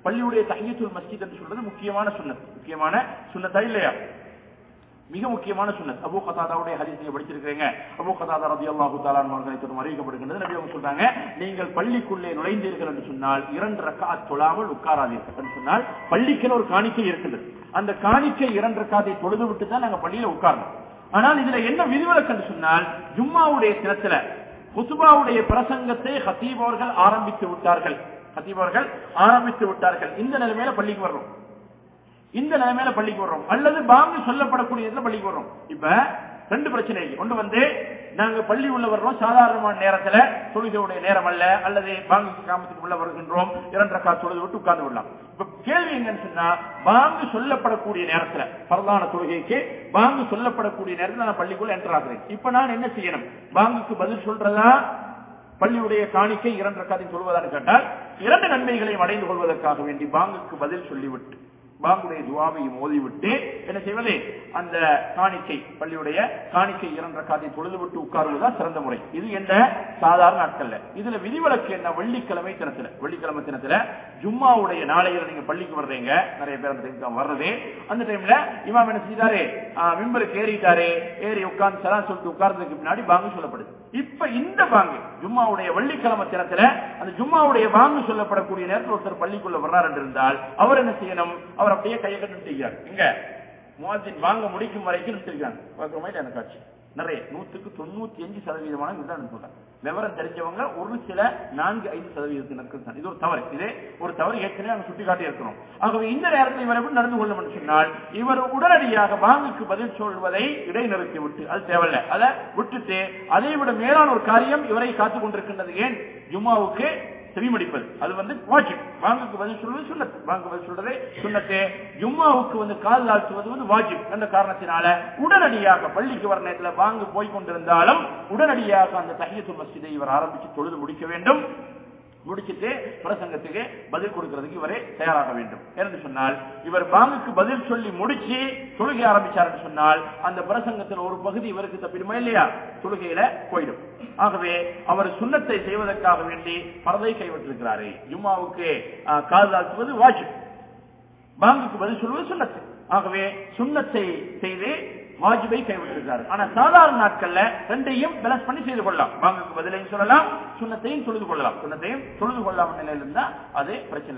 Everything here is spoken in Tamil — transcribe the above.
பள்ளியுடைய தஹியத்துல் மஸ்ஜித் என்று சொல்றது முக்கியமான சுன்னத் முக்கியமான சுன்னத்தா இல்லையா மிக முக்கியமான சுன்னத் அபு கதாதாவுடைய ஹதீஸ் நீங்க படிச்சிருக்கீங்க அபு கதாதா ரலியல்லாஹு தஆலா அவர்களை தொடர்ந்து அறிவிக்கப்படுகின்றது நபி அவங்க சொல்றாங்க நீங்கள் பள்ளிக்குள்ளே நுழைந்தீர்கள் என்று சொன்னால் இரண்டு ரக்காத் தொழாமல் உட்காராதீர்கள் என்று சொன்னால் பள்ளிக்குன்னு ஒரு காணிக்கை இருக்கின்றது அந்த காணிக்கை இரண்டு ரக்காத்தை தொழுது விட்டு தான் நாங்க பள்ளியில உட்காரணும் ஆனால் இதுல என்ன விதிவிலக்கு என்று சொன்னால் ஜும்மாவுடைய தினத்துல குசுபாவுடைய பிரசங்கத்தை ஹத்தீப் அவர்கள் ஆரம்பித்து விட்டார்கள் ஹத்தீப் அவர்கள் ஆரம்பித்து விட்டார்கள் இந்த நிலைமையில பள்ளிக்கு வர்றோம் இந்த நிலைமையில பள்ளிக்கு வர்றோம் அல்லது பாங்கு சொல்லப்படக்கூடிய இடத்துல பள்ளிக்கு வர்றோம் இப்ப ரெண்டு பிரச்சனை இருக்கு ஒன்று வந்து நாங்க பள்ளி உள்ள வர்றோம் சாதாரணமான நேரத்துல தொழுகையுடைய நேரம் அல்ல அல்லது பாங்கு காமத்துக்கு உள்ள வருகின்றோம் இரண்டு ரக்கா தொழுது விட்டு உட்கார்ந்து விடலாம் இப்ப கேள்வி எங்கன்னு சொன்னா பாங்கு சொல்லப்படக்கூடிய நேரத்துல பரதான தொழுகைக்கு பாங்கு சொல்லப்படக்கூடிய நேரத்துல நான் பள்ளிக்குள்ள என்டர் ஆகிறேன் இப்ப நான் என்ன செய்யணும் பாங்குக்கு பதில் சொல்றதா பள்ளியுடைய காணிக்கை இரண்டு ரக்காத்தையும் சொல்வதான்னு கேட்டால் இரண்டு நன்மைகளையும் அடைந்து கொள்வதற்காக வேண்டி பாங்குக்கு பதில் சொல்லிவிட்டு பாங்குடைய துவாவையும் ஓதிவிட்டு என்ன செய்வது அந்த காணிக்கை பள்ளியுடைய காணிக்கை இரண்டு ரக்காத்தை தொழுது விட்டு உட்காருவதுதான் சிறந்த முறை இது என்ன சாதாரண நாட்கள்ல இதுல விதிவிலக்கு என்ன வெள்ளிக்கிழமை தினத்துல வெள்ளிக்கிழமை தினத்துல ஜும்மாவுடைய நாளையில நீங்க பள்ளிக்கு வர்றீங்க நிறைய பேர் அந்த டைமுக்கு வர்றது அந்த டைம்ல இமாம் என்ன செய்தாரு மிம்பருக்கு ஏறிட்டாரு ஏறி உட்கார்ந்து சலாம் சொல்லிட்டு உட்கார்ந்ததுக்கு பின்னாடி பாங்கு சொல்லப்படுது இப்ப இந்த பாங்கு ஜும்மாவுடைய வெள்ளிக்கிழமை தினத்துல அந்த ஜும்மாவுடைய பாங்கு சொல்லப்படக்கூடிய நேரத்தில் ஒருத்தர் பள்ளிக்குள்ள வர்றாரு என்று இருந்தால் அவர் என்ன செய்யணும் அவர் அப்படியே கையை கட்டு நிறுத்திக்கிறார் இங்க முவாஜின் வாங்க முடிக்கும் வரைக்கும் நிறுத்திருக்காங்க பார்க்குற மாதிரி எனக்கு காட்சி நிறைய நூத்துக்கு தொண்ணூத்தி அஞ்சு சதவீதமான இதுதான் சொல்றாங்க விவரம் தெரிஞ்சவங்க ஒரு சில நான்கு ஐந்து சதவீதத்தினருக்கு தான் இது ஒரு தவறு இதே ஒரு தவறு ஏற்கனவே நாங்கள் சுட்டிக்காட்டி இருக்கிறோம் ஆகவே இந்த நேரத்தில் இவர் எப்படி நடந்து கொள்ளும் என்று சொன்னால் இவர் உடனடியாக வாங்குக்கு பதில் சொல்வதை இடைநிறுத்தி விட்டு அது தேவையில்ல அதை விட்டுட்டு அதை விட மேலான ஒரு காரியம் இவரை காத்துக் கொண்டிருக்கின்றது ஏன் ஜும்மாவுக்கு செவிமடிப்பது அது வந்து வாஜிப் வாங்குக்கு பதில் சொல்வது சுண்ணத் வாங்கு பதில் சொல்றதே சுண்ணத்து ஜும்மாவுக்கு வந்து கால் தாழ்த்துவது வந்து வாஜிப் என்ற காரணத்தினால உடனடியாக பள்ளிக்கு வர நேரத்தில் வாங்கு போய் கொண்டிருந்தாலும் உடனடியாக அந்த தஹியத்துல் மஸ்ஜிதை இவர் ஆரம்பிச்சு தொழுது முடிக்க வேண்டும் முடிச்சிட்டு பிரசங்கத்துக்கு பதில் கொடுக்கிறதுக்கு இவரே தயாராக வேண்டும் என்று சொன்னால் இவர் பாங்குக்கு பதில் சொல்லி முடிச்சு தொழுகை ஆரம்பிச்சார் என்று சொன்னால் அந்த பிரசங்கத்தில் ஒரு பகுதி இவருக்கு தப்பிடுமா இல்லையா தொழுகையில போயிடும் ஆகவே அவர் சுண்ணத்தை செய்வதற்காக வேண்டி பரதை கைவிட்டிருக்கிறாரு ஜும்மாவுக்கு காதாக்குவது வாஜிப் பாங்குக்கு பதில் சொல்வது சுண்ணத்து ஆகவே சுண்ணத்தை செய்து வாஜிபை கைவிட்டிருக்காரு ஆனா சாதாரண நாட்கள்ல ரெண்டையும் பேலன்ஸ் பண்ணி செய்து கொள்ளலாம் பாங்குக்கு பதிலையும் சொல்லலாம் சுண்ணத்தையும் தொழுது கொள்ளலாம் சுண்ணத்தையும் தொழுது கொள்ளாம நிலையில் இருந்தா அது பிரச்சனை